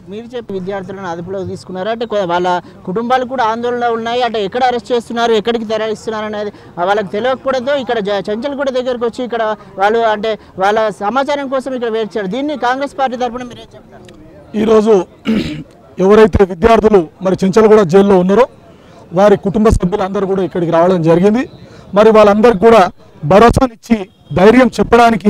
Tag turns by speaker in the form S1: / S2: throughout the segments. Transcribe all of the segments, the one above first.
S1: మీరు చెప్పి విద్యార్థులను అదుపులోకి తీసుకున్నారు అంటే కొ- వాళ్ళ కుటుంబాలు కూడా ఆందోళన ఉన్నాయి అంటే ఎక్కడ అరెస్ట్ చేస్తున్నారు ఎక్కడికి తరలిస్తున్నారు అనేది ఆ వాళ్ళకి తెలియకూడదు ఇక్కడ జ- చంచల్ కూడా దగ్గరకు వచ్చి ఇక్కడ వాళ్ళు అంటే వాళ్ళ సమాచారం కోసం ఇక్కడ వేర్చారు దీన్ని కాంగ్రెస్ పార్టీ తరఫున మీరేం చెప్తారు
S2: ఈరోజు ఎవరైతే విద్యార్థులు మరి చెంచలగూడ జైల్లో ఉన్నారో వారి కుటుంబ సభ్యులందరూ కూడా ఇక్కడికి రావడం జరిగింది మరి వాళ్ళందరికీ కూడా భరోసానిచ్చి ధైర్యం చెప్పడానికి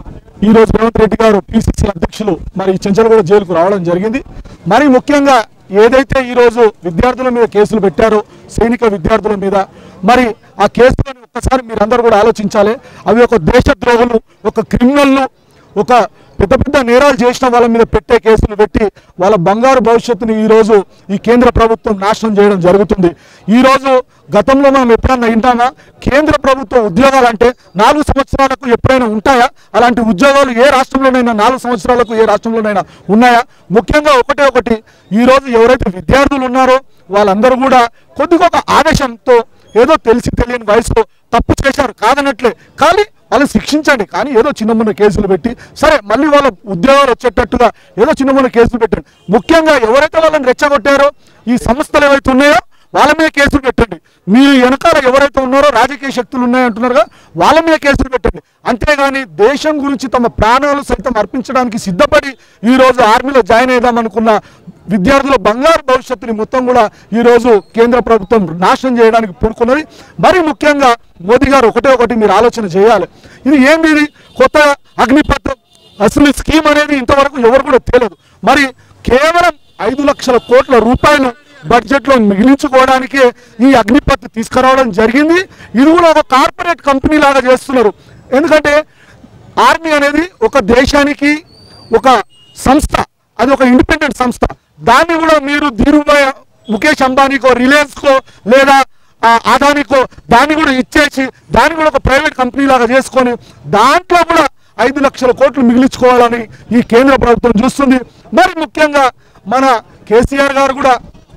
S2: ఈరోజు రేవంత్ రెడ్డి గారు పిసిసి అధ్యక్షులు మరి చెంచలగూడ జైలుకు రావడం జరిగింది మరి ముఖ్యంగా ఏదైతే ఈరోజు విద్యార్థుల మీద కేసులు పెట్టారో సైనిక విద్యార్థుల మీద మరి ఆ కేసులను ఒక్కసారి మీరందరూ కూడా ఆలోచించాలి అవి ఒక దేశద్రోహులు ఒక క్రిమినల్లు ఒక పెద్ద పెద్ద నేరాలు చేసిన వాళ్ళ మీద పెట్టే కేసులు పెట్టి వాళ్ళ బంగారు భవిష్యత్తుని ఈరోజు ఈ కేంద్ర ప్రభుత్వం నాశనం చేయడం జరుగుతుంది ఈరోజు గతంలో మనం ఎప్పుడన్నా వింటామా కేంద్ర ప్రభుత్వ ఉద్యోగాలు అంటే నాలుగు సంవత్సరాలకు ఎప్పుడైనా ఉంటాయా అలాంటి ఉద్యోగాలు ఏ రాష్ట్రంలోనైనా నాలుగు సంవత్సరాలకు ఏ రాష్ట్రంలోనైనా ఉన్నాయా ముఖ్యంగా ఒకటే ఒకటి ఈరోజు ఎవరైతే విద్యార్థులు ఉన్నారో వాళ్ళందరూ కూడా కొద్దిగా ఒక ఆవేశంతో ఏదో తెలిసి తెలియని వయసులో తప్పు చేశారు కాదనట్లే కానీ వాళ్ళని శిక్షించండి కానీ ఏదో చిన్న మొన్న కేసులు పెట్టి సరే మళ్ళీ వాళ్ళ ఉద్యోగాలు వచ్చేటట్టుగా ఏదో చిన్న మొన్న కేసులు పెట్టండి ముఖ్యంగా ఎవరైతే వాళ్ళని రెచ్చగొట్టారో ఈ సంస్థలు ఏవైతే ఉన్నాయో వాళ్ళ మీద కేసులు పెట్టండి మీరు వెనకాల ఎవరైతే ఉన్నారో రాజకీయ శక్తులు ఉన్నాయంటున్నారుగా వాళ్ళ మీద కేసులు పెట్టండి అంతేగాని దేశం గురించి తమ ప్రాణాలు సైతం అర్పించడానికి సిద్ధపడి ఈ రోజు ఆర్మీలో జాయిన్ అయిదామనుకున్న విద్యార్థుల బంగారు భవిష్యత్తుని మొత్తం కూడా ఈరోజు కేంద్ర ప్రభుత్వం నాశనం చేయడానికి పూనుకున్నది మరి ముఖ్యంగా మోదీ గారు ఒకటే ఒకటి మీరు ఆలోచన చేయాలి ఇది ఏంది ఇది కొత్త అగ్నిపథ్ అసలు ఈ స్కీమ్ అనేది ఇంతవరకు ఎవరు కూడా తెలియదు మరి కేవలం ఐదు లక్షల కోట్ల రూపాయలు బడ్జెట్లో మిగిలించుకోవడానికే ఈ అగ్నిపథ్ తీసుకురావడం జరిగింది ఇది కూడా ఒక కార్పొరేట్ కంపెనీ లాగా చేస్తున్నారు ఎందుకంటే ఆర్మీ అనేది ఒక దేశానికి ఒక సంస్థ అది ఒక ఇండిపెండెంట్ సంస్థ దాన్ని కూడా మీరు ధీరుభాయ్ ముఖేష్ అంబానీకో రిలయన్స్కో లేదా ఆ, అదానికో దాన్ని కూడా ఇచ్చేసి దాన్ని కూడా ఒక ప్రైవేట్ కంపెనీ లాగా చేసుకొని దాంట్లో కూడా ఐదు లక్షల కోట్లు మిగిలించుకోవాలని ఈ కేంద్ర ప్రభుత్వం చూస్తుంది మరి ముఖ్యంగా మన కేసీఆర్ గారు కూడా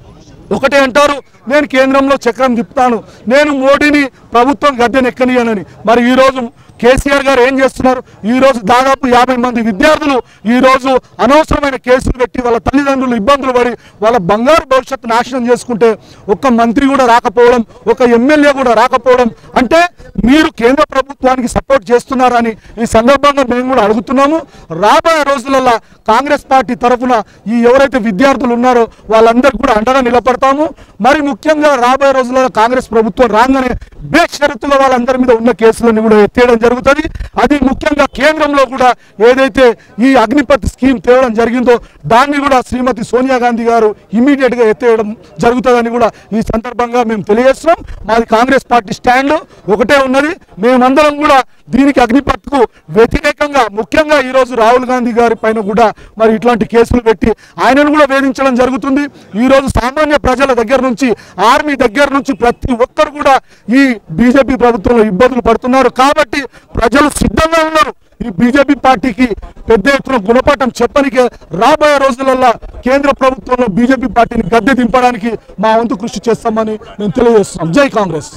S2: ఒకటే అంటారు నేను కేంద్రంలో చక్రం తిప్పుతాను నేను మోడీని ప్రభుత్వం గద్దెనెక్కనియనని మరి ఈరోజు కేసీఆర్ గారు ఏం చేస్తున్నారు ఈరోజు దాదాపు యాభై మంది విద్యార్థులు ఈరోజు అనవసరమైన కేసులు పెట్టి వాళ్ళ తల్లిదండ్రులు ఇబ్బందులు పడి వాళ్ళ బంగారు భవిష్యత్తు నాశనం చేసుకుంటే ఒక్క మంత్రి కూడా రాకపోవడం ఒక ఎమ్మెల్యే కూడా రాకపోవడం అంటే మీరు కేంద్ర ప్రభుత్వానికి సపోర్ట్ చేస్తున్నారని ఈ సందర్భంగా మేము కూడా అడుగుతున్నాము రాబోయే రోజులలో కాంగ్రెస్ పార్టీ తరఫున ఈ ఎవరైతే విద్యార్థులు ఉన్నారో వాళ్ళందరికీ కూడా అండగా నిలబడతాము మరి ముఖ్యంగా రాబోయే రోజులలో కాంగ్రెస్ ప్రభుత్వం రాగానే బేషరతుగా వాళ్ళందరి మీద ఉన్న కేసులను కూడా ఎత్తేయడం జరుగుతుంది అది ముఖ్యంగా కేంద్రంలో కూడా ఏదైతే ఈ అగ్నిపత్ స్కీమ్ తేవడం జరిగిందో దాన్ని కూడా శ్రీమతి సోనియా గాంధీ గారు ఇమీడియట్ గా ఎత్తేయడం జరుగుతుందని కూడా ఈ సందర్భంగా మేము తెలియజేస్తున్నాం మాది కాంగ్రెస్ పార్టీ స్టాండ్ ఒకటే ఉన్నది మేమందరం కూడా దీనికి అగ్నిపత్కు వ్యతిరేకంగా ముఖ్యంగా ఈ రోజు రాహుల్ గాంధీ గారి పైన కూడా మరి ఇట్లాంటి కేసులు పెట్టి ఆయనను కూడా వేధించడం జరుగుతుంది ఈ రోజు సామాన్య ప్రజల దగ్గర నుంచి ఆర్మీ దగ్గర నుంచి ప్రతి ఒక్కరు కూడా ఈ బీజేపీ ప్రభుత్వంలో ఇబ్బందులు పడుతున్నారు కాబట్టి ప్రజలు సిద్ధంగా ఉన్నారు ఈ బీజేపీ పార్టీకి పెద్ద ఎత్తున గుణపాఠం చెప్పనికే రాబోయే రోజులలో కేంద్ర ప్రభుత్వంలో బీజేపీ పార్టీని గద్దె దింపడానికి మా వంతు కృషి చేస్తామని మేము తెలియజేస్తున్నాం జై కాంగ్రెస్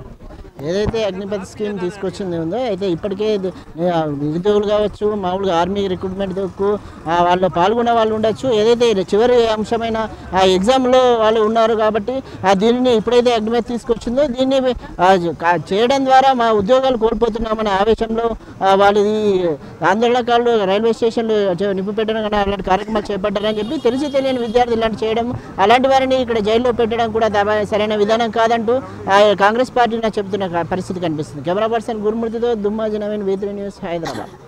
S1: ఏదైతే అగ్నిపథ్ స్కీమ్ తీసుకొచ్చింది ఉందో అయితే ఇప్పటికే ఇది, ఆ, నిరుద్యోగులు కావచ్చు మామూలుగా ఆర్మీ రిక్రూట్మెంట్ దొక్కు వాళ్ళు పాల్గొనే వాళ్ళు ఉండొచ్చు ఏదైతే ఇది చివరి అంశమైన ఆ ఎగ్జామ్లో వాళ్ళు ఉన్నారు కాబట్టి ఆ దీనిని ఇప్పుడైతే అగ్నిపథ్ తీసుకొచ్చిందో దీన్ని ఆ, కా- చేయడం ద్వారా మా ఉద్యోగాలు కోల్పోతున్నామనే ఆవేశంలో ఆ, వాళ్ళు ఈ ఆందోళనకారులు రైల్వే స్టేషన్లు చే- నిప్పు పెట్టడం కానీ అలాంటి కార్యక్రమాలు చేపట్టారని చెప్పి తెలిసి తెలియని విద్యార్థులు ఇలాంటి చేయడం అలాంటి వారిని ఇక్కడ జైల్లో పెట్టడం కూడా దబా- సరైన విధానం కాదంటూ ఆ, కాంగ్రెస్ పార్టీ నాకు చెబుతున్న పరిస్థితి కనిపిస్తుంది కెమెరా పర్సన్ గురుమూర్తితో దుమ్మాజీ నవీన్ వీత్రి న్యూస్ హైదరాబాద్